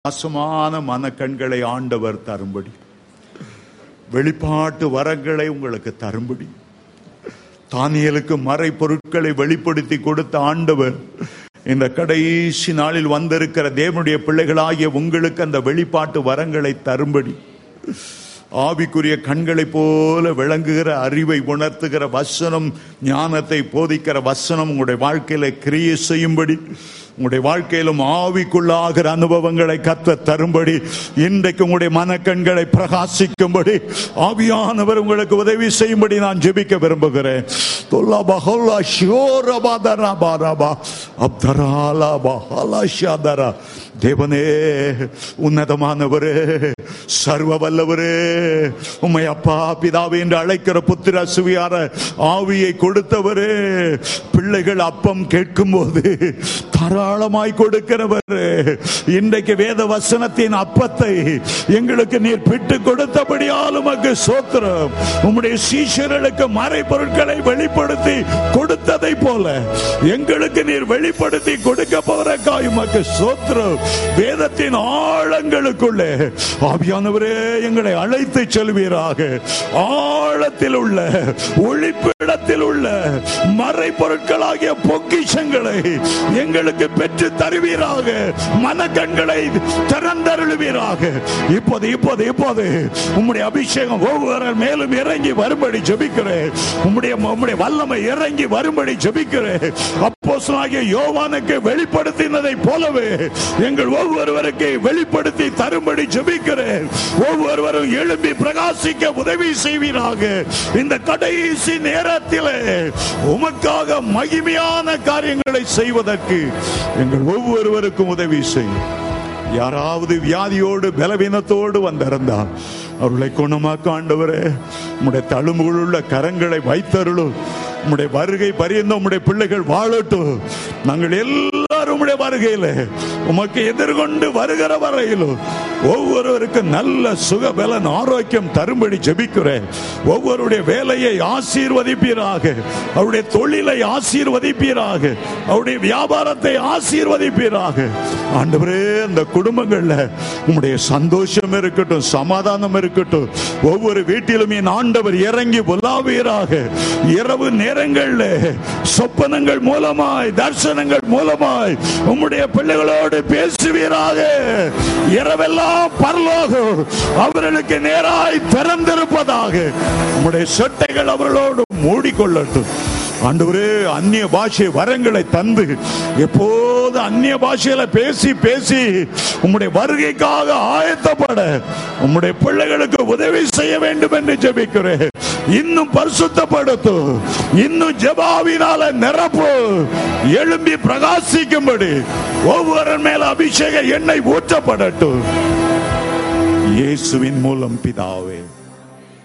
பிரகாசமான மனக்கண்களை ஆண்டவர் தரும்படி வெளிப்பாட்டு வரங்களை உங்களுக்கு தரும்படி தானியலுக்கு மறை பொருட்களை வெளிப்படுத்தி கொடுத்த ஆண்டவர் இந்த கடைசி நாளில் வந்திருக்கிற தேவனுடைய பிள்ளைகளாகிய உங்களுக்கு அந்த வெளிப்பாட்டு வரங்களை தரும்படி ஆவிக்குரிய கண்களைப் போல விளங்குகிற அறிவை உணர்த்துகிற வசனம் ஞானத்தை போதிக்கிற வசனம் உங்களுடைய வாழ்க்கையில கிரியை செய்யும்படி உங்களுடைய வாழ்க்கையிலும் ஆவிக்குள்ளாகிற அனுபவங்களை கத்த தரும்படி இன்றைக்கு உங்களுடைய மனக்கண்களை பிரகாசிக்கும்படி ஆவியானவர் உங்களுக்கு உதவி செய்யும்படி நான் ஜெபிக்க விரும்புகிறேன் தொல்லாபா ஹொல்லா ஷியோரபா தராபா ரபா அப்தராலா பஹலா ஷாதரா தேவனே உன்னதமானவரே சர்வ வல்லவரே உம்மை அப்பா பிதாவே என்று அழைக்கிற புத்திர சுவியார ஆவியை கொடுத்தவரே பிள்ளைகள் அப்பம் கேட்கும் போது தாராளமாய் கொடுக்கிறவர் இன்றைக்கு வேத வசனத்தின் அப்பத்தை எங்களுக்கு நீர் பிட்டு கொடுத்தபடியால் உமக்கு சோத்திரம் உம்முடைய சீஷர்களுக்கு மறை பொருட்களை வெளிப்படுத்தி கொடுத்ததை போல எங்களுக்கு நீர் வெளிப்படுத்தி கொடுக்க போறக்காய் உமக்கு சோத்திரம் வேதத்தின் ஆழங்களுக்குள்ளே ஆவியானவரே எங்களை அழைத்து செல்வீராக ஆழத்தில் உள்ள ஒளிப்பிடத்தில் உள்ள மறை பொருட்களாகிய பொக்கிஷங்களை எங்களுக்கு பெற்று தருவீராக மனக்கண்களை திறந்தருளுவீராக இப்போது இப்போது இப்போது உம்முடைய அபிஷேகம் ஒவ்வொரு மேலும் இறங்கி வரும்படி ஜெபிக்கிறேன் உம்முடைய உம்முடைய வல்லமை இறங்கி வரும்படி ஜெபிக்கிறேன் அப்போஸ்தலனாகிய யோவானுக்கு வெளிப்படுத்தினதை போலவே எங்கள் ஒவ்வொருவருக்கு வெளிப்படுத்தி தரும்படி ஜெபிக்கிறேன் ஒவ்வொருவரும் எழும்பி பிரகாசிக்க உதவி செய்வீராக இந்த கடைசி நேரத்திலே உமக்காக மகிமையான காரியங்களை செய்வதற்கு எங்கள் ஒவ்வொருவருக்கும் உதவி செய்யும் யாராவது வியாதியோடு பலவீனத்தோடு வந்திருந்தால் அவர்களை குணமாக்க ஆண்டவரே உம்முடைய தழும்புகளுள்ள கரங்களை வைத்தருளும் உம்முடைய வருகை பரியந்த உம்முடைய பிள்ளைகள் வாழட்டும் நாங்கள் எல்லாரும் உம்முடைய வருகையில உமக்கு எதிர்கொண்டு வருகிற வரையிலும் ஒவ்வொருவருக்கும் நல்ல சுகபலன் ஆரோக்கியம் தரும்படி ஜெபிக்கிறேன் ஒவ்வொருடைய வேலையை ஆசீர்வதிப்பீராக அவருடைய தொழிலை ஆசீர்வதிப்பீராக அவருடைய வியாபாரத்தை ஆசீர்வதிப்பீராக ஆண்டவரே அந்த குடும்பங்கள்ல உம்முடைய சந்தோஷம் இருக்கட்டும் சமாதானம் இருக்கட்டும் ஒவ்வொரு வீட்டிலும் என் ஆண்டவர் இறங்கி உலாவீராக இரவு நேரங்கள்ல சொப்பனங்கள் மூலமாய் தரிசனங்கள் மூலமாய் உம்முடைய பிள்ளைகளோடு பேசுவீராக இரவெல்லாம் பரலோகம் அவர்களுக்கு நேராய் திறந்திருப்பதாக உம்முடைய சொட்டைகள் அவர்களோடு மூடிக்கொள்ளட்டும் ஆண்டவரே அந்நிய பாஷை வரங்களை தந்து எப்போது அந்நிய பாஷையில பேசி பேசி உம்முடைய வருகைக்காக ஆயத்தப்பட உம்முடைய பிள்ளைகளுக்கு உதவி செய்ய வேண்டும் என்று ஜெபிக்கிறேன் இன்னும் பரிசுத்தப்படுத்தும் இன்னும் ஜெபாவினால நிரப்பு எழும்பி பிரகாசிக்கும்படி ஒவ்வொரு மேல அபிஷேக எண்ணெய் ஊற்றப்படட்டும் இயேசுவின் மூலம் பிதாவே